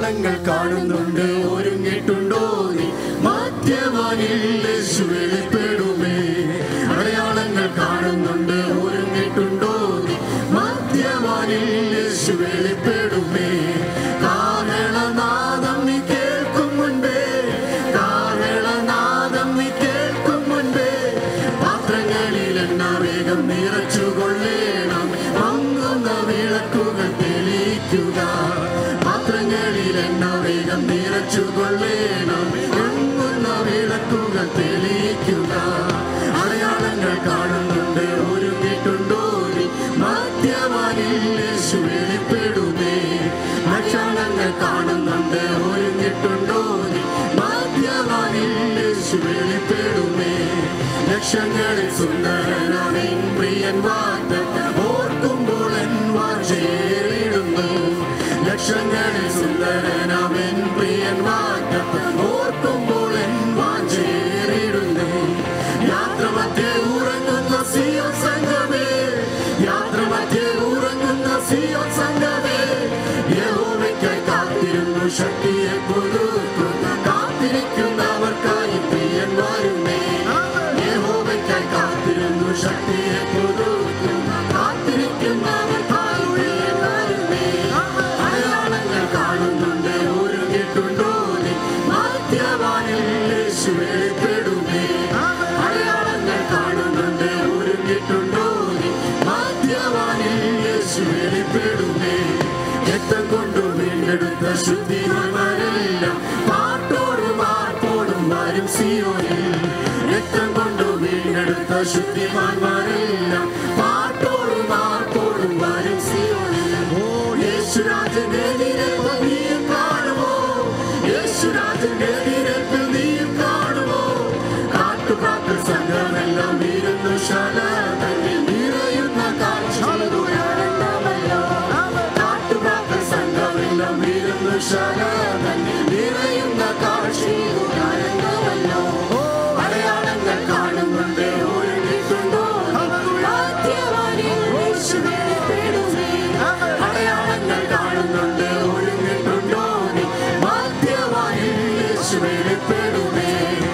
അടയാളങ്ങൾ കാണുന്നുണ്ട് ഒരുങ്ങിയിട്ടുണ്ടോ നീ മധ്യവാനിൽ യേശു വെളിപ്പെടുമേ അടയാളങ്ങൾ കാണുന്നുണ്ട് ഒരുങ്ങിയിട്ടുണ്ടോ നീ മധ്യവാനിൽ യേശു വെളിപ്പെടുമേ കാഹളനാദം നീ കേൾക്കും മുൻപേ കാഹളനാദം നീ കേൾക്കും മുൻപേ പാത്രങ്ങളിൽ എണ്ണ വേഗം നിറച്ചുകൊള്ളേണം മങ്ങുന്ന വിളക്കുകൾ തെളിയിക്കുക പാത്രങ്ങളിൽ എണ്ണ വേഗം നിറച്ചുകൊള്ളേണം മങ്ങുന്ന വിളക്കുകൾ തെളിയിക്കുക അടയാളങ്ങൾ കാണുന്നുണ്ട് ഒരുങ്ങിയിട്ടുണ്ടോ നീ മധ്യവാനിൽ യേശു വെളിപ്പെടുമേ ലക്ഷണങ്ങൾ കാണുന്നുണ്ട് ഒരുങ്ങിയിട്ടുണ്ടോ നീ മധ്യവാനിൽ യേശു വെളിപ്പെടുമേ ലക്ഷങ്ങളിൽ സുന്ദരനാവിൻ പ്രിയൻ വാഗ്ദം ഓർക്കുമ്പോൾ എൻ വാചേറിടുന്നു ലക്ഷങ്ങളിൽ സുന്ദരനാവിൻ പ്രിയൻ വാഗ്ദം ഓർക്കുമ്പോൾ എൻ വാചേറിടുന്നു യാത്ര മധ്യേ ഉറങ്ങുന്ന സിയോ സംഘമേ യാത്ര മധ്യേ ഉറങ്ങുന്ന സിയോ സംഘമേ യഹോവയ്ക്കായി കാത്തിരുന്നു ശക്തിയെ പുതുക്കുന്ന കാത്തിരിക്കുന്നവർക്കായി പ്രിയൻ വരുന്നേ യഹോവയ്ക്കായി കാത്തിരുന്നു ശക്തിയെ പുതുക്കുന്ന കാത്തിരിക്കുന്നവർക്കായി പ്രിയൻ വരുന്നേ അടയാളങ്ങൾ കാണുന്നുണ്ട് ഒരുങ്ങിയിട്ടുണ്ടോ നീ മധ്യവാനിൽ യേശു വെളിപ്പെടുമേ അടയാളങ്ങൾ കാണുന്നുണ്ട് ഒരുങ്ങിയിട്ടുണ്ടോ നീ മധ്യവാനിൽ യേശു വെളിപ്പെടുമേ രക്തം കൊണ്ടു വീണ്ടെടുത്ത ശുദ്ധിമാരെല്ലാം പാട്ടോടും ആർപ്പോടും വരും സിയോനിൽ രക്തം കൊണ്ടു വീണ്ടെടുത്ത ശുദ്ധിമാന്മാരെല്ലാം പാട്ടോടും ആർപ്പോടും വരും സിയോനിൽ ഓ യേശുരാജന്റെ എതിരേൽപ്പ് നീയും കാണുമോ യേശുരാജന്റെ എതിരേൽപ്പ് നീയും കാണുമോ കാട്ടുകാക്കൾ സംഘമെല്ലാം വീരുന്നു ശാല തന്നിൽ നിറയുന്ന കാഴ്ച കാട്ടുകാക്കൾ സംഘമെല്ലാം വീരുന്നു ശാല തന്നിൽ നിറയുന്ന കാഴ്ചയോ അടയാളങ്ങൾ കാണുന്നുണ്ട് ഒരുങ്ങിയിട്ടുണ്ടോ മധ്യവാനിൽ യേശു വെളിപ്പെടുമേ. അടയാളങ്ങൾ കാണുന്നുണ്ട് ഒരുങ്ങിയിട്ടുണ്ടോ നീ മധ്യവാനിൽ യേശു വെളിപ്പെടുമേ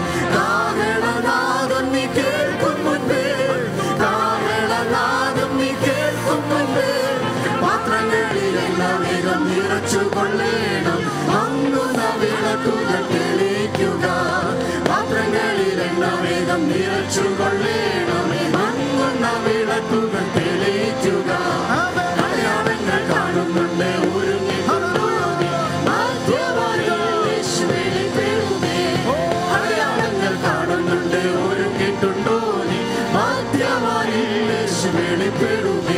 കാഹളനാദം നീ കേൾക്കും മുൻപേ കാഹളനാദം നീ കേൾക്കും മുൻപേ പാത്രങ്ങളിലെല്ലാം വേഗം നിറച്ചു കൊള്ളേണം മങ്ങുന്ന വിളക്കുകൾ തെളിയിക്കുക പാത്രങ്ങളിലെല്ലാം വേഗം നിറച്ചു കൊള്ളേണം മങ്ങുന്ന വിളക്കുകൾ തെളിയിക്കുക അടയാളങ്ങൾ കാണുന്നുണ്ട് ഒരുങ്ങിയിട്ടുണ്ടോ നീ മധ്യവാനിൽ യേശു വെളിപ്പെടുമേ അടയാളങ്ങൾ കാണുന്നുണ്ട് ഒരുങ്ങിയിട്ടുണ്ടോ നീ മധ്യവാനിൽ യേശു വെളിപ്പെടുമേ